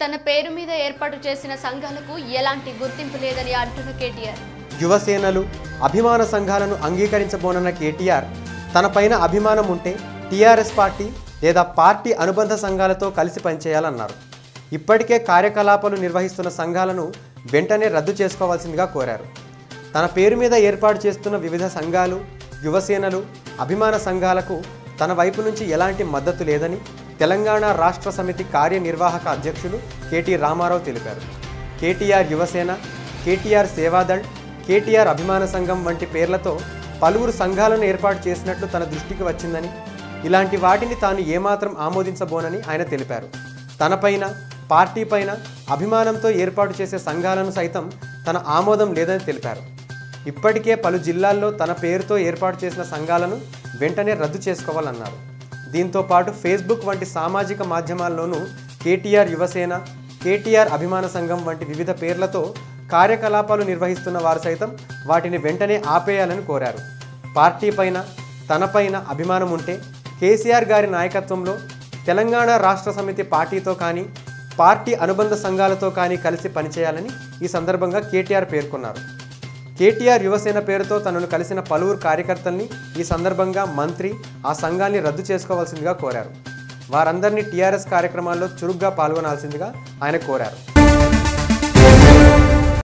తన పేరు మీద ఏర్పాటు చేసిన సంఘాలకు ఎలాంటి గుర్తింపు లేదని అంటున్న కేటీఆర్ యువసేనలు అభిమాన సంఘాలను అంగీకరించబోనన్న కేటీఆర్ తనపైన అభిమానం ఉంటే టీఆర్ఎస్ పార్టీ లేదా పార్టీ అనుబంధ సంఘాలతో కలిసి పనిచేయాలన్నారు ఇప్పటికే కార్యకలాపాలు నిర్వహిస్తున్న సంఘాలను వెంటనే రద్దు చేసుకోవాల్సిందిగా కోరారు తన పేరు మీద ఏర్పాటు చేస్తున్న వివిధ సంఘాలు యువసేనలు అభిమాన సంఘాలకు తన వైపు నుంచి ఎలాంటి మద్దతు లేదని తెలంగాణ రాష్ట్ర సమితి కార్యనిర్వాహక అధ్యక్షులు కేటీ రామారావు తెలిపారు కేటీఆర్ యువసేన కేటీఆర్ సేవాదళ్ కేటీఆర్ అభిమాన సంఘం వంటి పేర్లతో పలువురు సంఘాలను ఏర్పాటు చేసినట్లు తన దృష్టికి వచ్చిందని ఇలాంటి వాటిని తాను ఏమాత్రం ఆమోదించబోనని ఆయన తెలిపారు తనపైన పార్టీ పైన అభిమానంతో ఏర్పాటు చేసే సంఘాలను సైతం తన ఆమోదం లేదని తెలిపారు ఇప్పటికే పలు జిల్లాల్లో తన పేరుతో ఏర్పాటు చేసిన సంఘాలను వెంటనే రద్దు చేసుకోవాలన్నారు దీంతో పాటు ఫేస్బుక్ వంటి సామాజిక మాధ్యమాల్లోనూ కేటీఆర్ యువసేన కేటీఆర్ అభిమాన సంఘం వంటి వివిధ పేర్లతో కార్యకలాపాలు నిర్వహిస్తున్న వారు సైతం వాటిని వెంటనే ఆపేయాలని కోరారు పార్టీ పైన తనపైన అభిమానం ఉంటే కేసీఆర్ గారి నాయకత్వంలో తెలంగాణ రాష్ట్ర సమితి పార్టీతో కానీ పార్టీ అనుబంధ సంఘాలతో కానీ కలిసి పనిచేయాలని ఈ సందర్భంగా కేటీఆర్ పేర్కొన్నారు కేటీఆర్ యువసేన పేరుతో తనను కలిసిన పలువురు కార్యకర్తల్ని ఈ సందర్భంగా మంత్రి ఆ సంఘాన్ని రద్దు చేసుకోవాల్సిందిగా కోరారు వారందరినీ టీఆర్ఎస్ కార్యక్రమాల్లో చురుగ్గా పాల్గొనాల్సిందిగా ఆయన కోరారు